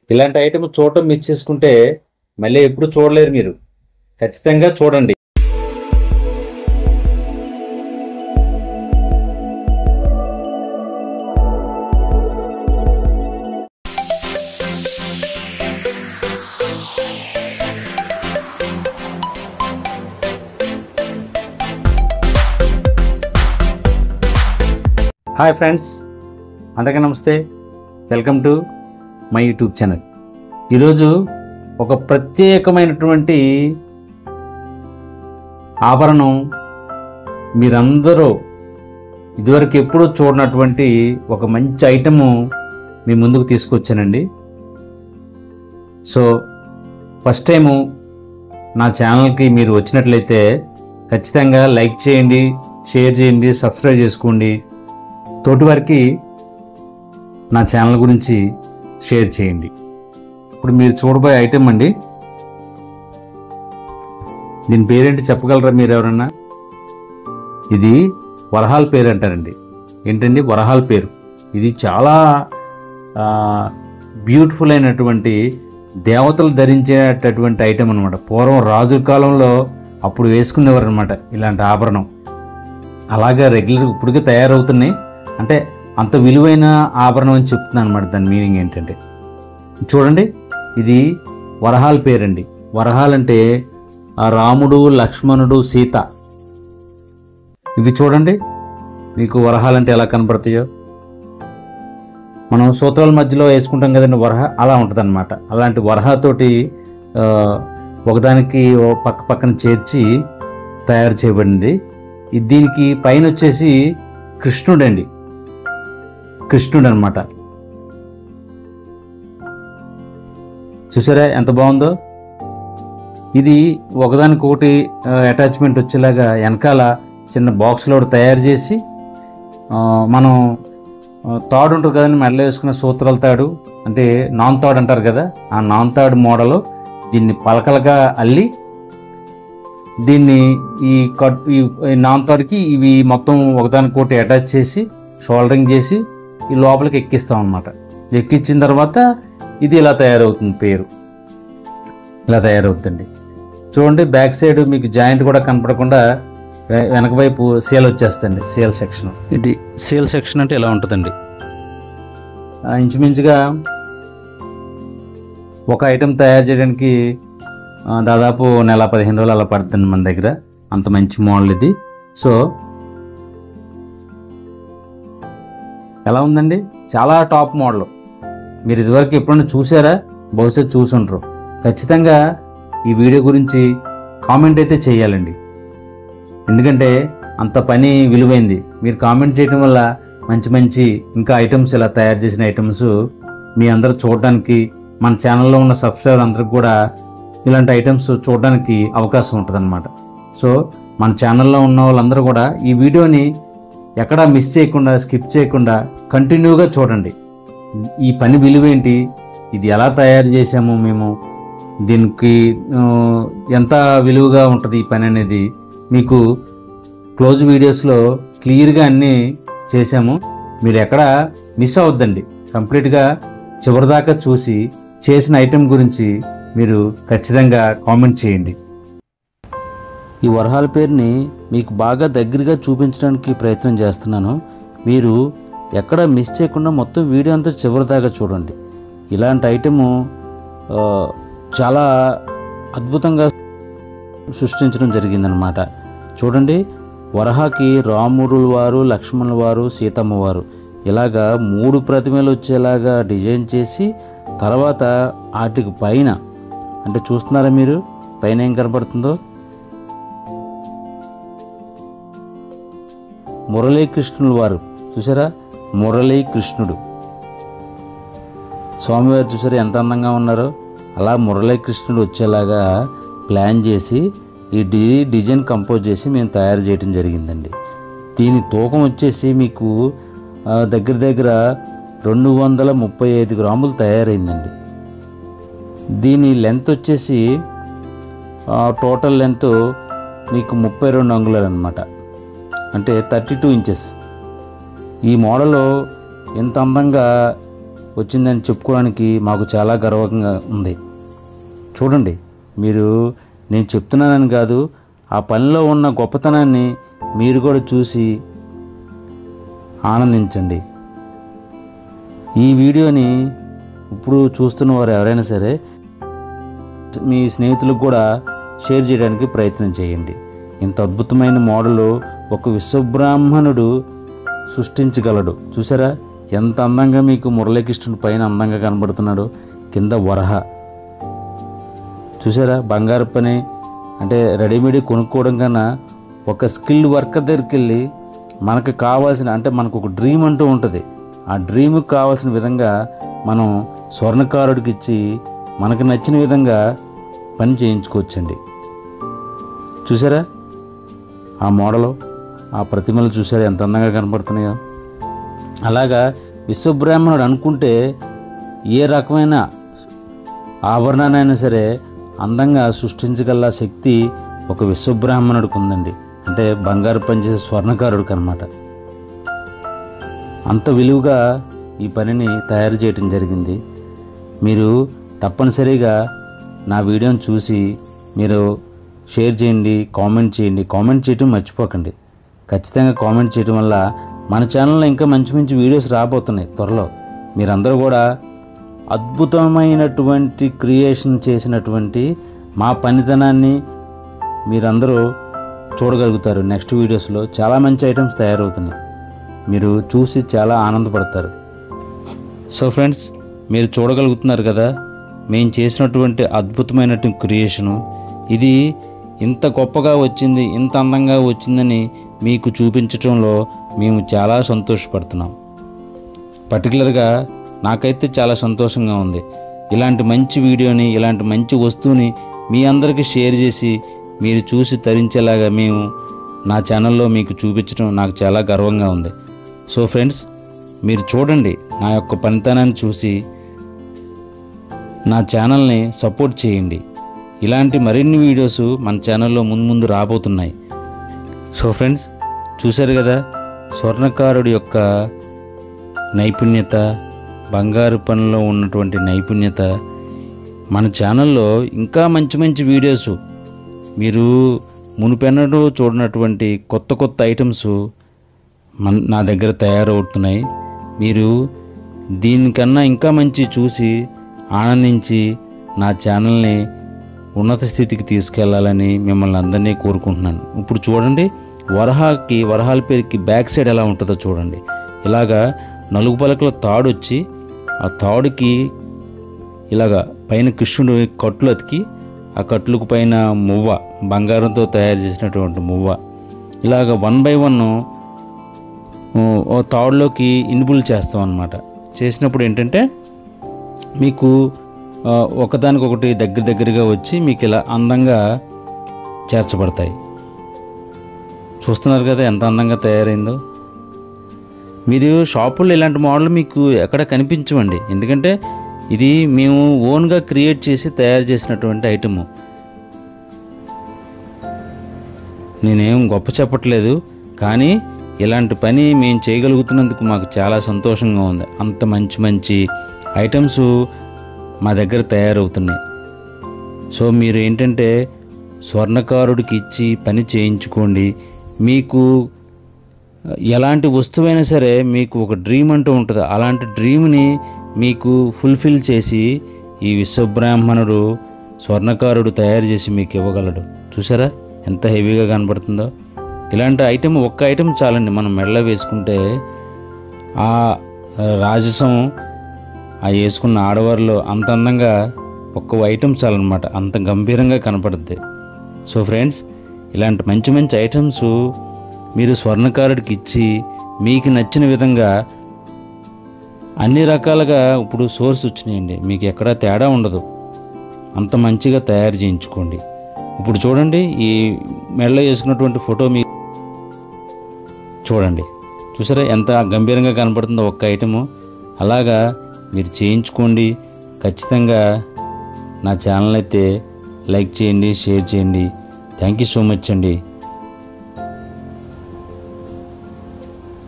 ఇలాంటి ఐటమ్ చూడటం మిస్ చేసుకుంటే మళ్ళీ ఎప్పుడు చూడలేరు మీరు ఖచ్చితంగా చూడండి హాయ్ ఫ్రెండ్స్ అందరికీ నమస్తే welcome to my YouTube channel ఈరోజు ఒక ప్రత్యేకమైనటువంటి ఆభరణం మీరందరూ ఇదివరకు ఎప్పుడూ చూడనటువంటి ఒక మంచి ఐటము మీ ముందుకు తీసుకొచ్చానండి సో ఫస్ట్ టైము నా ఛానల్కి మీరు వచ్చినట్లయితే ఖచ్చితంగా లైక్ చేయండి షేర్ చేయండి సబ్స్క్రైబ్ చేసుకోండి తోటివారికి నా ఛానల్ గురించి షేర్ చేయండి ఇప్పుడు మీరు చూడబోయే ఐటెం అండి దీని పేరేంటి చెప్పగలరా మీరు ఎవరన్నా ఇది వరహాల్ పేరు అంటారండి ఏంటండి వరహాల్ పేరు ఇది చాలా బ్యూటిఫుల్ అయినటువంటి దేవతలు ధరించేటటువంటి ఐటెం అనమాట పూర్వం రాజుల కాలంలో అప్పుడు వేసుకునేవారు అనమాట ఇలాంటి ఆభరణం అలాగా రెగ్యులర్ ఇప్పటికే తయారవుతున్నాయి అంటే అంత విలువైన ఆభరణం అని చెప్తున్నాను అనమాట దాని మీనింగ్ ఏంటంటే చూడండి ఇది వరహాల్ పేరండి వరహాల్ అంటే ఆ రాముడు లక్ష్మణుడు సీత ఇవి చూడండి మీకు వరహాలు అంటే ఎలా కనపడతాయో మనం సూత్రాల మధ్యలో వేసుకుంటాం కదండి వరహ అలా ఉంటుంది అనమాట అలాంటి వరహతోటి ఆ, ఒకదానికి ఓ పక్క పక్కన చేర్చి తయారు చేయబడింది ఇది దీనికి పైన వచ్చేసి కృష్ణుడండి కృష్ణుడు అనమాట చూసారా ఎంత బాగుందో ఇది ఒకదానికొకటి అటాచ్మెంట్ వచ్చేలాగా వెనకాల చిన్న బాక్స్లో ఒకటి తయారు చేసి ఆ, మనం ఆ, తాడు ఉంటుంది కదండి మెడలో వేసుకున్న సూత్రాల తాడు అంటే నాన్ తాడు అంటారు కదా ఆ నాన్ తాడు మోడల్ దీన్ని పలకలుగా అల్లి దీన్ని ఈ కట్ ఈ ఈ నాన్ తాడుకి ఇవి మొత్తం ఒకదానికొకటి అటాచ్ చేసి షోల్డరింగ్ చేసి ఈ లోపలికి ఎక్కిస్తాం అనమాట ఎక్కించిన తర్వాత ఇది ఇలా తయారవుతుంది పేరు ఇలా తయారవుతుంది చూడండి బ్యాక్ సైడ్ మీకు జాయింట్ కూడా కనపడకుండా వె- వెనక వైపు సేల్ వచ్చేస్తుంది సేల్ సెక్షన్ ఇది సేల్ సెక్షన్ అంటే ఇలా ఉంటుందండి ఆ, ఇంచుమించుగా ఒక ఐటెం తయారు చేయడానికి ఆ, దాదాపు నెల పదిహేను రోజులు అలా పడుతుంది మన దగ్గర అంత మంచి మోడల్ ఇది సో ఎలా ఉందండి చాలా టాప్ మోడల్ మీరు ఇదివరకు ఎప్పుడైనా చూసారా బహుశా చూసుంటారు ఖచ్చితంగా ఈ వీడియో గురించి కామెంట్ అయితే చేయాలండి ఎందుకంటే అంత పని విలువైంది మీరు కామెంట్ చేయటం వల్ల మంచి మంచి ఇంకా ఐటమ్స్ ఇలా తయారు చేసిన ఐటమ్స్ మీ అందరూ చూడడానికి మన ఛానల్లో ఉన్న సబ్స్క్రైబర్ అందరికి కూడా ఇలాంటి ఐటమ్స్ చూడడానికి అవకాశం ఉంటుంది సో మన ఛానల్లో ఉన్న వాళ్ళందరూ కూడా ఈ వీడియోని ఎక్కడా మిస్ చేయకుండా స్కిప్ చేయకుండా కంటిన్యూగా చూడండి ఈ పని విలువేంటి ఇది ఎలా తయారు చేసాము మేము దీనికి ఆ, ఎంత విలువగా ఉంటుంది ఈ పని అనేది మీకు క్లోజ్ వీడియోస్లో క్లియర్గా అన్నీ చేశాము మీరు ఎక్కడ మిస్ అవద్దండి కంప్లీట్గా చివరిదాకా చూసి చేసిన ఐటెం గురించి మీరు ఖచ్చితంగా కామెంట్ చేయండి ఈ వరహాల పేరుని మీకు బాగా దగ్గరగా చూపించడానికి ప్రయత్నం చేస్తున్నాను మీరు ఎక్కడ మిస్ చేయకుండా మొత్తం వీడియో అంతా చివరిదాకా చూడండి ఇలాంటి ఐటెము ఆ, చాలా అద్భుతంగా సృష్టించడం జరిగిందనమాట చూడండి వరహాకి రాముడు వారు లక్ష్మణుల వారు సీతమ్మ వారు ఇలాగా మూడు ప్రతిమలు వచ్చేలాగా డిజైన్ చేసి తర్వాత వాటికి పైన అంటే చూస్తున్నారా మీరు పైన ఏం కనపడుతుందో మురళీకృష్ణుల వారు చూసారా మురళీకృష్ణుడు స్వామివారు చూసారా ఎంత అందంగా ఉన్నారో అలా మురళీకృష్ణుడు వచ్చేలాగా ప్లాన్ చేసి ఈ డి డిజైన్ కంపోజ్ చేసి మేము తయారు చేయడం జరిగిందండి దీని తూకం వచ్చేసి మీకు ఆ, దగ్గర దగ్గర రెండు వందల ముప్పై ఐదు గ్రాములు తయారైందండి దీని లెంత్ వచ్చేసి ఆ, టోటల్ లెంత్ మీకు ముప్పై రెండు అంగుళాలు అనమాట అంటే థర్టీ టూ ఇంచెస్ ఈ మోడల్ ఎంత అందంగా వచ్చిందని చెప్పుకోవడానికి మాకు చాలా గర్వంగా ఉంది చూడండి మీరు నేను చెప్తున్నానని కాదు ఆ పనిలో ఉన్న గొప్పతనాన్ని మీరు కూడా చూసి ఆనందించండి ఈ వీడియోని ఇప్పుడు చూస్తున్న వారు ఎవరైనా సరే మీ స్నేహితులకు కూడా షేర్ చేయడానికి ప్రయత్నం చేయండి ఇంత అద్భుతమైన మోడల్ ఒక విశ్వబ్రాహ్మణుడు సృష్టించగలడు చూసారా ఎంత అందంగా మీకు మురళీకృష్ణుడి పైన అందంగా కనబడుతున్నాడు కింద వరహ చూసారా బంగారు పని అంటే రెడీమేడ్ కొనుక్కోవడం కన్నా ఒక స్కిల్డ్ వర్కర్ దగ్గరికి వెళ్ళి మనకు కావాల్సిన అంటే మనకు ఒక డ్రీమ్ అంటూ ఉంటుంది ఆ డ్రీమ్కి కావాల్సిన విధంగా మనం స్వర్ణకారుడికి ఇచ్చి మనకు నచ్చిన విధంగా పని చేయించుకోవచ్చండి చూసారా ఆ మోడలు ఆ ప్రతిమలు చూసారా ఎంత అందంగా కనపడుతున్నాయో అలాగా విశ్వబ్రాహ్మణుడు అనుకుంటే ఏ రకమైన ఆభరణాన్నైనా సరే అందంగా సృష్టించగల శక్తి ఒక విశ్వబ్రాహ్మణుడికి ఉందండి అంటే బంగారు పనిచేసే స్వర్ణకారుడికి అనమాట అంత విలువగా ఈ పనిని తయారు చేయటం జరిగింది మీరు తప్పనిసరిగా నా వీడియోని చూసి మీరు షేర్ చేయండి కామెంట్ చేయండి కామెంట్ చేయటం మర్చిపోకండి ఖచ్చితంగా కామెంట్ చేయటం వల్ల మన ఛానల్లో ఇంకా మంచి మంచి వీడియోస్ రాబోతున్నాయి త్వరలో మీరందరూ కూడా అద్భుతమైనటువంటి క్రియేషన్ చేసినటువంటి మా పనితనాన్ని మీరందరూ చూడగలుగుతారు నెక్స్ట్ వీడియోస్లో చాలా మంచి ఐటమ్స్ తయారవుతున్నాయి మీరు చూసి చాలా ఆనందపడతారు సో ఫ్రెండ్స్ మీరు చూడగలుగుతున్నారు కదా మేము చేసినటువంటి అద్భుతమైనటువంటి క్రియేషను ఇది ఇంత గొప్పగా వచ్చింది ఇంత అందంగా వచ్చిందని మీకు చూపించడంలో మేము చాలా సంతోషపడుతున్నాం పర్టికులర్గా నాకైతే చాలా సంతోషంగా ఉంది ఇలాంటి మంచి వీడియోని ఇలాంటి మంచి వస్తువుని మీ అందరికీ షేర్ చేసి మీరు చూసి తరించేలాగా మేము నా ఛానల్లో మీకు చూపించడం నాకు చాలా గర్వంగా ఉంది సో ఫ్రెండ్స్ మీరు చూడండి నా యొక్క పనితనాన్ని చూసి నా ఛానల్ని సపోర్ట్ చేయండి ఇలాంటి మరిన్ని వీడియోస్ మన ఛానల్లో ముందు ముందు రాబోతున్నాయి సో ఫ్రెండ్స్ చూశారు కదా స్వర్ణకారుడి యొక్క నైపుణ్యత బంగారు పనిలో ఉన్నటువంటి నైపుణ్యత మన ఛానల్లో ఇంకా మంచి మంచి వీడియోస్ మీరు మునిపెన్నడూ చూడనటువంటి కొత్త కొత్త ఐటమ్స్ మన నా దగ్గర తయారవుతున్నాయి మీరు దీనికన్నా ఇంకా మంచి చూసి ఆనందించి నా ఛానల్ని ఉన్నత స్థితికి తీసుకెళ్లాలని మిమ్మల్ని అందరినీ కోరుకుంటున్నాను ఇప్పుడు చూడండి వరహాకి వరహాల పేరుకి బ్యాక్ సైడ్ ఎలా ఉంటుందో చూడండి ఇలాగా నలుగు పలకల తాడు వచ్చి ఆ తాడుకి ఇలాగా పైన కృష్ణుడు కట్లు అతికి ఆ కట్లకు పైన మువ్వ బంగారంతో తయారు చేసినటువంటి మువ్వ ఇలాగ వన్ బై వన్ ఓ తాడులోకి ఇన్బుల్ చేస్తాం అన్నమాట చేసినప్పుడు ఏంటంటే మీకు ఆ, ఒకదానికొకటి దగ్గర దగ్గరగా వచ్చి మీకు ఇలా అందంగా చేర్చబడతాయి చూస్తున్నారు కదా ఎంత అందంగా తయారైందో మీరు షాపుల్లో ఇలాంటి మోడల్ మీకు ఎక్కడ కనిపించవండి ఎందుకంటే ఇది మేము ఓన్గా క్రియేట్ చేసి తయారు చేసినటువంటి ఐటము నేనేం గొప్ప చెప్పట్లేదు కానీ ఇలాంటి పని మేము చేయగలుగుతున్నందుకు మాకు చాలా సంతోషంగా ఉంది అంత మంచి మంచి ఐటమ్స్ మా దగ్గర తయారవుతున్నాయి సో మీరు ఏంటంటే స్వర్ణకారుడికి ఇచ్చి పని చేయించుకోండి మీకు ఎలాంటి వస్తువైనా సరే మీకు ఒక డ్రీమ్ అంటూ ఉంటుంది అలాంటి డ్రీమ్ని మీకు ఫుల్ఫిల్ చేసి ఈ విశ్వబ్రాహ్మణుడు స్వర్ణకారుడు తయారు చేసి మీకు ఇవ్వగలడు చూసారా ఎంత హెవీగా కనబడుతుందో ఇలాంటి ఐటెం ఒక్క ఐటెం చాలండి మనం మెడలో వేసుకుంటే ఆ రాజసం ఆ వేసుకున్న ఆడవారిలో అంత అందంగా ఒక్క ఐటెం చాలన్నమాట అంత గంభీరంగా కనపడుద్ది సో ఫ్రెండ్స్ ఇలాంటి మంచి మంచి ఐటమ్స్ మీరు స్వర్ణకారుడికి ఇచ్చి మీకు నచ్చిన విధంగా అన్ని రకాలుగా ఇప్పుడు సోర్స్ వచ్చినాయండి మీకు ఎక్కడా తేడా ఉండదు అంత మంచిగా తయారు చేయించుకోండి ఇప్పుడు చూడండి ఈ మెడలో వేసుకున్నటువంటి ఫోటో మీ చూడండి చూసారా ఎంత గంభీరంగా కనపడుతుందో ఒక్క ఐటము అలాగా మీరు చేయించుకోండి ఖచ్చితంగా నా ఛానల్ అయితే లైక్ చేయండి షేర్ చేయండి థ్యాంక్ యూ సో మచ్ అండి